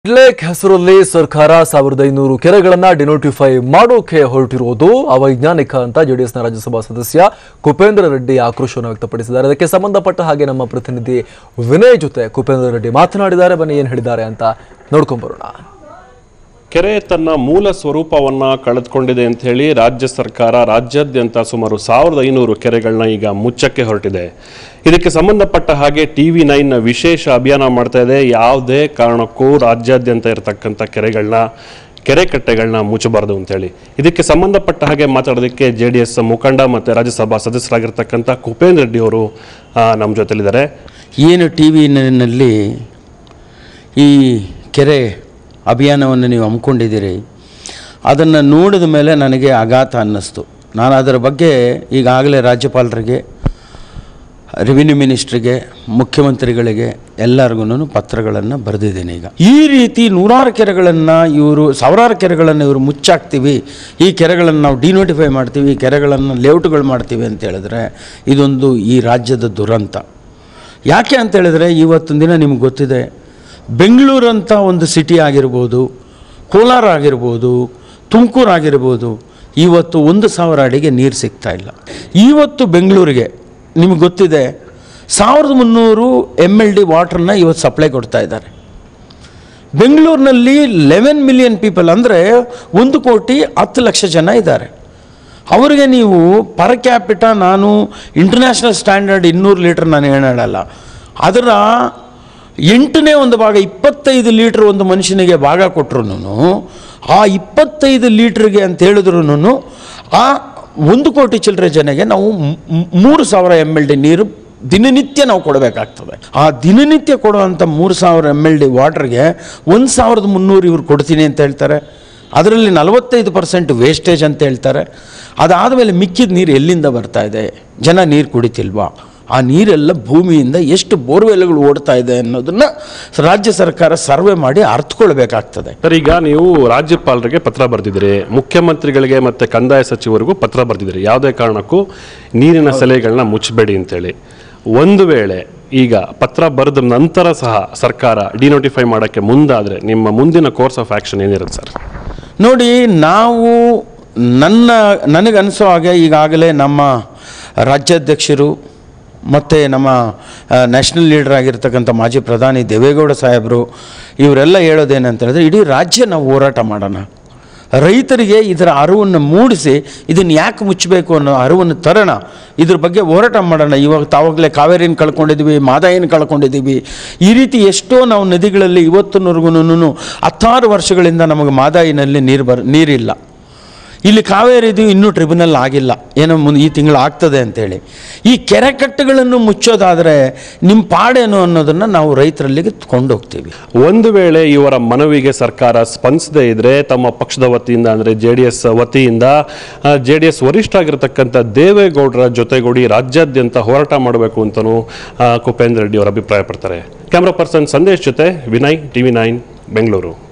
lake ಹೆಸರಲ್ಲಿ ಸರ್ಕಾರ ಸಾವಿರದ ಐನೂರು ಕೆರೆಗಳನ್ನ ಡಿನೋಟಿಫೈ ಮಾಡೋಕೆ ಹೊರಟಿರುವುದು ಅವೈಜ್ಞಾನಿಕ ಅಂತ ಜೆಡಿಎಸ್ನ ರಾಜ್ಯಸಭಾ ಸದಸ್ಯ ಕುಪೇಂದ್ರ ರೆಡ್ಡಿ ಆಕ್ರೋಶವನ್ನು ವ್ಯಕ್ತಪಡಿಸಿದ್ದಾರೆ ಅದಕ್ಕೆ ಸಂಬಂಧಪಟ್ಟ ಹಾಗೆ ನಮ್ಮ ಪ್ರತಿನಿಧಿ ವಿನಯ್ ಜೊತೆ ಕುಪೇಂದ್ರ ರೆಡ್ಡಿ ಮಾತನಾಡಿದ್ದಾರೆ ಬನ್ನಿ ಏನ್ ಹೇಳಿದ್ದಾರೆ ಅಂತ ನೋಡ್ಕೊಂಡ್ ಬರೋಣ ಕೆರೆ ತನ್ನ ಮೂಲ ಸ್ವರೂಪವನ್ನ ಕಳೆದುಕೊಂಡಿದೆ ಅಂತ ಹೇಳಿ ರಾಜ್ಯ ಸರ್ಕಾರ ರಾಜ್ಯಾದ್ಯಂತ ಸುಮಾರು ಸಾವಿರದ ಐನೂರು ಕೆರೆಗಳನ್ನ ಈಗ ಮುಚ್ಚಕ್ಕೆ ಹೊರಟಿದೆ ಇದಕ್ಕೆ ಸಂಬಂಧಪಟ್ಟ ಹಾಗೆ ಟಿ ವಿ ನೈನ್ ವಿಶೇಷ ಅಭಿಯಾನ ಮಾಡ್ತಾ ಇದೆ ಯಾವುದೇ ಕಾರಣಕ್ಕೂ ರಾಜ್ಯಾದ್ಯಂತ ಇರತಕ್ಕಂಥ ಕೆರೆಗಳನ್ನ ಕೆರೆ ಕಟ್ಟೆಗಳನ್ನ ಮುಚ್ಚಬಾರದು ಅಂತೇಳಿ ಇದಕ್ಕೆ ಸಂಬಂಧಪಟ್ಟ ಹಾಗೆ ಮಾತಾಡೋದಕ್ಕೆ ಜೆ ಡಿ ಎಸ್ ಮುಖಂಡ ಮತ್ತು ರಾಜ್ಯಸಭಾ ಸದಸ್ಯರಾಗಿರ್ತಕ್ಕಂಥ ಕುಪೇಂದ್ರ ರೆಡ್ಡಿ ಅವರು ನಮ್ಮ ಜೊತೆಲಿದ್ದಾರೆ ಏನು ಟಿ ವಿನಲ್ಲಿ ಈ ಕೆರೆ ಅಭಿಯಾನವನ್ನು ನೀವು ಹಮ್ಮಿಕೊಂಡಿದ್ದೀರಿ ಅದನ್ನು ನೋಡಿದ ಮೇಲೆ ನನಗೆ ಆಘಾತ ಅನ್ನಿಸ್ತು ನಾನು ಅದರ ಬಗ್ಗೆ ಈಗಾಗಲೇ ರಾಜ್ಯಪಾಲರಿಗೆ ರೆವಿನ್ಯೂ ಮಿನಿಸ್ಟ್ರಿಗೆ ಮುಖ್ಯಮಂತ್ರಿಗಳಿಗೆ ಎಲ್ಲರಿಗೂ ಪತ್ರಗಳನ್ನು ಬರೆದಿದ್ದೀನಿ ಈಗ ಈ ರೀತಿ ನೂರಾರು ಕೆರೆಗಳನ್ನು ಇವರು ಸಾವಿರಾರು ಕೆರೆಗಳನ್ನು ಇವರು ಮುಚ್ಚಾಕ್ತೀವಿ ಈ ಕೆರೆಗಳನ್ನು ನಾವು ಡಿನೋಟಿಫೈ ಮಾಡ್ತೀವಿ ಈ ಕೆರೆಗಳನ್ನು ಲೇಔಟ್ಗಳು ಮಾಡ್ತೀವಿ ಅಂತ ಹೇಳಿದ್ರೆ ಇದೊಂದು ಈ ರಾಜ್ಯದ ದುರಂತ ಯಾಕೆ ಅಂತ ಹೇಳಿದ್ರೆ ಇವತ್ತಿನ ದಿನ ನಿಮ್ಗೆ ಗೊತ್ತಿದೆ ಬೆಂಗಳೂರಂಥ ಒಂದು ಸಿಟಿ ಆಗಿರ್ಬೋದು ಕೋಲಾರ ಆಗಿರ್ಬೋದು ತುಮಕೂರು ಆಗಿರ್ಬೋದು ಇವತ್ತು ಒಂದು ಸಾವಿರ ಅಡಿಗೆ ನೀರು ಸಿಗ್ತಾ ಇಲ್ಲ ಇವತ್ತು ಬೆಂಗಳೂರಿಗೆ ನಿಮ್ಗೆ ಗೊತ್ತಿದೆ ಸಾವಿರದ ಮುನ್ನೂರು ಎಮ್ ಎಲ್ ಡಿ ವಾಟ್ರನ್ನ ಇವತ್ತು ಸಪ್ಲೈ ಕೊಡ್ತಾ ಇದ್ದಾರೆ ಬೆಂಗಳೂರಿನಲ್ಲಿ ಲೆವೆನ್ ಮಿಲಿಯನ್ ಪೀಪಲ್ ಅಂದರೆ ಒಂದು ಕೋಟಿ ಹತ್ತು ಲಕ್ಷ ಜನ ಇದ್ದಾರೆ ಅವರಿಗೆ ನೀವು ಪರ್ ಕ್ಯಾಪಿಟ ನಾನು ಇಂಟರ್ನ್ಯಾಷನಲ್ ಸ್ಟ್ಯಾಂಡರ್ಡ್ ಇನ್ನೂರು ಲೀಟ್ರ್ ನಾನು ಹೇಳಲ್ಲ ಅದರ ಎಂಟನೇ ಒಂದು ಭಾಗ ಇಪ್ಪತ್ತೈದು ಲೀಟ್ರ್ ಒಂದು ಮನುಷ್ಯನಿಗೆ ಭಾಗ ಕೊಟ್ಟರು ಆ ಇಪ್ಪತ್ತೈದು ಲೀಟ್ರಿಗೆ ಅಂತ ಹೇಳಿದ್ರು ಆ ಒಂದು ಕೋಟಿ ಚಿಲ್ಲರೆ ಜನಗೆ ನಾವು ಮ್- ಮ್- ಮೂರು ಸಾವಿರ ಎಮ್ ಎಲ್ ಡಿ ನೀರು ದಿನನಿತ್ಯ ನಾವು ಕೊಡಬೇಕಾಗ್ತದೆ ಆ ದಿನನಿತ್ಯ ಕೊಡುವಂಥ ಮೂರು ಸಾವಿರ ಎಮ್ ಎಲ್ ಡಿ ವಾಟ್ರಿಗೆ ಒಂದು ಸಾವಿರದ ಮುನ್ನೂರು ಇವ್ರು ಕೊಡ್ತೀನಿ ಅಂತ ಹೇಳ್ತಾರೆ ಅದರಲ್ಲಿ ನಲವತ್ತೈದು ಪರ್ಸೆಂಟ್ ವೇಸ್ಟೇಜ್ ಅಂತ ಹೇಳ್ತಾರೆ ಅದಾದಮೇಲೆ ಮಿಕ್ಕಿದ ನೀರು ಎಲ್ಲಿಂದ ಬರ್ತಾ ಇದೆ ಜನ ನೀರು ಕುಡಿತಿಲ್ವಾ ಆ ನೀರೆಲ್ಲ ಭೂಮಿಯಿಂದ ಎಷ್ಟು ಬೋರ್ವೆಲ್ಗಳು ಓಡ್ತಾ ಇದೆ ಅನ್ನೋದನ್ನು ರಾಜ್ಯ ಸರ್ಕಾರ ಸರ್ವೆ ಮಾಡಿ ಅರ್ಥಕೊಳ್ಬೇಕಾಗ್ತದೆ ಸರ್ ಈಗ ನೀವು ರಾಜ್ಯಪಾಲರಿಗೆ ಪತ್ರ ಬರೆದಿದ್ದೀರಿ ಮುಖ್ಯಮಂತ್ರಿಗಳಿಗೆ ಮತ್ತೆ ಕಂದಾಯ ಸಚಿವರಿಗೂ ಪತ್ರ ಬರೆದಿದ್ದೀರಿ ಯಾವುದೇ ಕಾರಣಕ್ಕೂ ನೀರಿನ ಸೆಲೆಗಳನ್ನ ಮುಚ್ಚಬೇಡಿ ಅಂತೇಳಿ ಒಂದು ವೇಳೆ ಈಗ ಪತ್ರ ಬರೆದ ನಂತರ ಸಹ ಸರ್ಕಾರ ಡಿನೋಟಿಫೈ ಮಾಡೋಕ್ಕೆ ಮುಂದಾದರೆ ನಿಮ್ಮ ಮುಂದಿನ ಕೋರ್ಸ್ ಆಫ್ ಆ್ಯಕ್ಷನ್ ಏನಿರುತ್ತೆ ಸರ್ ನೋಡಿ ನಾವು ನನ್ನ ನನಗನ್ಸೋ ಹಾಗೆ ಈಗಾಗಲೇ ನಮ್ಮ ರಾಜ್ಯಾಧ್ಯಕ್ಷರು ಮತ್ತು ನಮ್ಮ ನ್ಯಾಷನಲ್ ಲೀಡರ್ ಆಗಿರ್ತಕ್ಕಂಥ ಮಾಜಿ ಪ್ರಧಾನಿ ದೇವೇಗೌಡ ಸಾಹೇಬರು ಇವರೆಲ್ಲ ಹೇಳೋದೇನಂತ ಹೇಳಿದ್ರೆ ಇಡೀ ರಾಜ್ಯ ನಾವು ಹೋರಾಟ ಮಾಡೋಣ ರೈತರಿಗೆ ಇದರ ಅರಿವನ್ನು ಮೂಡಿಸಿ ಇದನ್ನು ಯಾಕೆ ಮುಚ್ಚಬೇಕು ಅನ್ನೋ ಅರಿವನ್ನು ತರೋಣ ಇದ್ರ ಬಗ್ಗೆ ಹೋರಾಟ ಮಾಡೋಣ ಇವಾಗ ತಾವಾಗಲೇ ಕಾವೇರಿನ ಕಳ್ಕೊಂಡಿದ್ದೀವಿ ಮಾದಾಯಿನ ಕಳ್ಕೊಂಡಿದ್ದೀವಿ ಈ ರೀತಿ ಎಷ್ಟೋ ನಾವು ನದಿಗಳಲ್ಲಿ ಇವತ್ತಿನವರೆಗೂ ಹತ್ತಾರು ವರ್ಷಗಳಿಂದ ನಮಗೆ ಮಾದಾಯಿನಲ್ಲಿ ನೀರು ಬರ್ ನೀರಿಲ್ಲ ಇಲ್ಲಿ ಕಾವೇರಿದು ಇನ್ನೂ ಟ್ರಿಬ್ಯುನಲ್ ಆಗಿಲ್ಲ ಏನೋ ಮುಂದೆ ಈ ತಿಂಗಳು ಆಗ್ತದೆ ಅಂತೇಳಿ ಈ ಕೆರೆಕಟ್ಟೆಗಳನ್ನು ಮುಚ್ಚೋದಾದರೆ ನಿಮ್ಮ ಪಾಡೇನು ಅನ್ನೋದನ್ನು ನಾವು ರೈತರಲ್ಲಿಗೆ ಕೊಂಡೋಗ್ತೀವಿ ಒಂದು ವೇಳೆ ಇವರ ಮನವಿಗೆ ಸರ್ಕಾರ ಸ್ಪಂದಿಸದೇ ಇದ್ರೆ ತಮ್ಮ ಪಕ್ಷದ ವತಿಯಿಂದ ಅಂದರೆ ಜೆ ಡಿ ಎಸ್ ವತಿಯಿಂದ ಜೆ ಡಿ ಎಸ್ ವರಿಷ್ಠ ಆಗಿರತಕ್ಕಂಥ ದೇವೇಗೌಡರ ಜೊತೆಗೂಡಿ ರಾಜ್ಯಾದ್ಯಂತ ಹೋರಾಟ ಮಾಡಬೇಕು ಅಂತಲೂ ಆ, ಕುಪೇಂದ್ರ ರೆಡ್ಡಿ ಅವರು ಅಭಿಪ್ರಾಯಪಡ್ತಾರೆ ಕ್ಯಾಮ್ರಾ ಪರ್ಸನ್ ಸಂದೇಶ್ ಜೊತೆ ವಿನಯ್ ಟಿವಿ ನೈನ್ ಬೆಂಗಳೂರು